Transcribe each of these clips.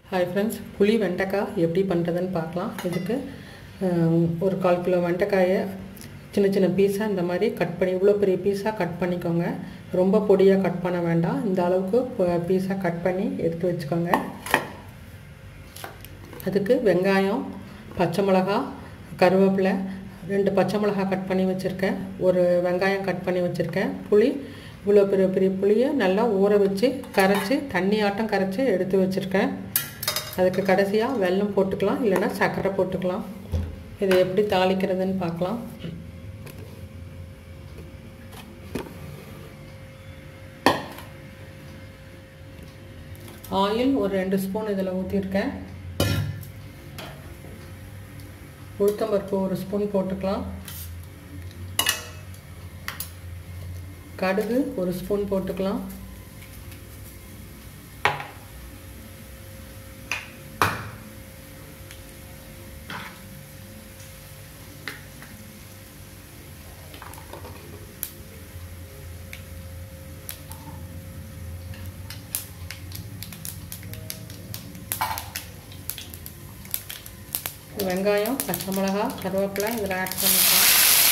hi friends புளி வெண்டைக்காய் எப்படி பண்ணுறதுன்னு பார்க்கலாம் இதுக்கு அஹ், ஒரு கால் கிலோ வெண்டைக்காயை சின்ன சின்ன பீஸாக இந்த மாதிரி கட் பண்ணி இவ்வளோ பெரிய பீஸாக கட் பண்ணிக்கோங்க ரொம்ப பொடியாக கட் பண்ண வேண்டாம் இந்த அளவுக்கு பீஸாக கட் பண்ணி எடுத்து வச்சுக்கோங்க அதுக்கு வெங்காயம் பச்சை மிளகா கருவேப்பிலை ரெண்டு பச்சை மிளகா கட் பண்ணி வச்சுருக்கேன் ஒரு வெங்காயம் கட் பண்ணி வச்சுருக்கேன் புளி இவ்வளோ பெரிய பெரிய புளியை நல்லா ஊற வச்சு கரைச்சி தண்ணி ஆட்டம் கரைச்சி எடுத்து வச்சுருக்கேன் அதுக்கு கடைசியாக வெல்லம் போட்டுக்கலாம் இல்லைன்னா சர்க்கரை போட்டுக்கலாம் இது எப்படி தாளிக்கிறதுன்னு பார்க்கலாம் ஆயில் ஒரு ரெண்டு ஸ்பூன் இதில் ஊற்றிருக்கேன் உளுத்தம்பருப்பு ஒரு ஸ்பூன் போட்டுக்கலாம் கடுகு ஒரு ஸ்பூன் போட்டுக்கலாம் வெங்காயம் பச்சை மிளகா கருவேப்பிலை இதில் ஆட் பண்ணிக்கலாம்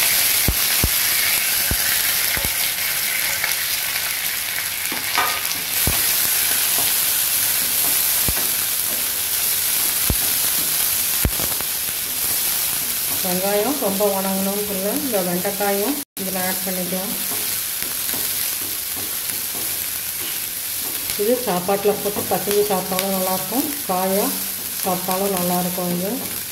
வெங்காயம் ரொம்ப வணங்கணும்னு சொல்ல இந்த வெண்டைக்காயும் இதில் ஆட் பண்ணிக்கலாம் இது சாப்பாட்டில் போட்டு பசங்க சாப்பிட்டாலும் நல்லாயிருக்கும் காயாக சாப்பிட்டாலும் நல்லாயிருக்கும் இது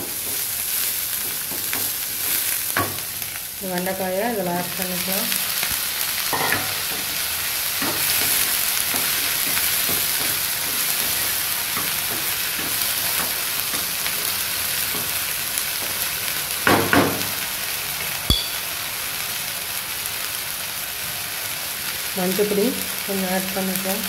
இந்த வெண்டைக்காயை இதில் ஆட் பண்ணிக்கலாம் மஞ்சப்பொடி கொஞ்சம் ஆட் பண்ணிக்கலாம்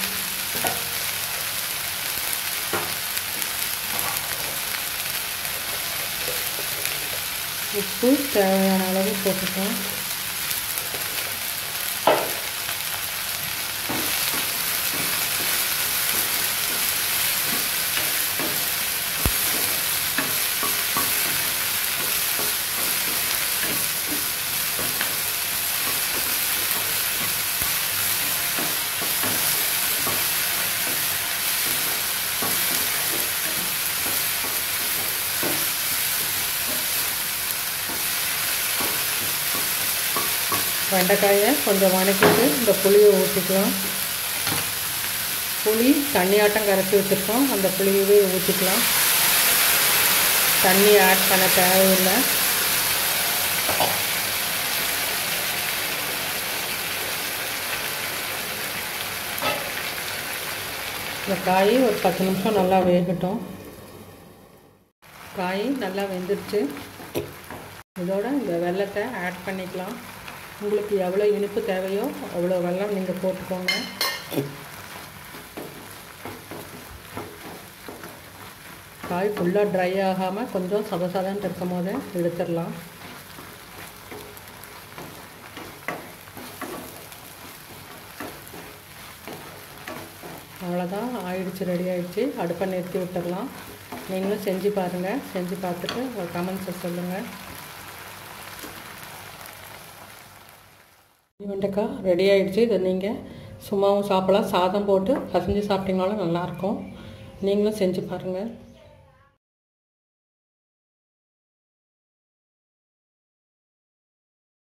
உப்பு தேவையான அளவு போட்டுக்கலாம் வெண்டைக்காயை கொஞ்சம் வணக்கிட்டு இந்த புளியை ஊற்றிக்கலாம் புளி தண்ணியாட்டம் கரைச்சி வச்சுருக்கோம் அந்த புளியவே ஊற்றிக்கலாம் தண்ணி ஆட் பண்ண தேவையில்லை இந்த காய் ஒரு பத்து நிமிஷம் நல்லா வேகட்டும் காய் நல்லா வெந்துருச்சு இதோட இந்த வெல்லத்தை ஆட் பண்ணிக்கலாம் உங்களுக்கு எவ்வளோ இனிப்பு தேவையோ அவ்வளோ வெல்லம் நீங்கள் போட்டுக்கோங்க காய் ஃபுல்லாக ட்ரை ஆகாமல் கொஞ்சம் சதசதன்னு இருக்கும் போது எடுத்துடலாம் அவ்வளோதான் ஆயிடுச்சு ரெடி ஆயிடுச்சு அடுப்பை நிறுத்தி விட்டுடலாம் நீங்களும் செஞ்சு பாருங்கள் செஞ்சு பார்த்துட்டு உங்கள் கமெண்ட்ஸை சொல்லுங்கள் வெண்டைக்காய் ரெடி ஆகிடுச்சு இதை நீங்கள் சும்மாவும் சாப்பிடலாம் சாதம் போட்டு பசஞ்சு சாப்பிட்டீங்கனாலும் நல்லாயிருக்கும் நீங்களும் செஞ்சு பாருங்கள்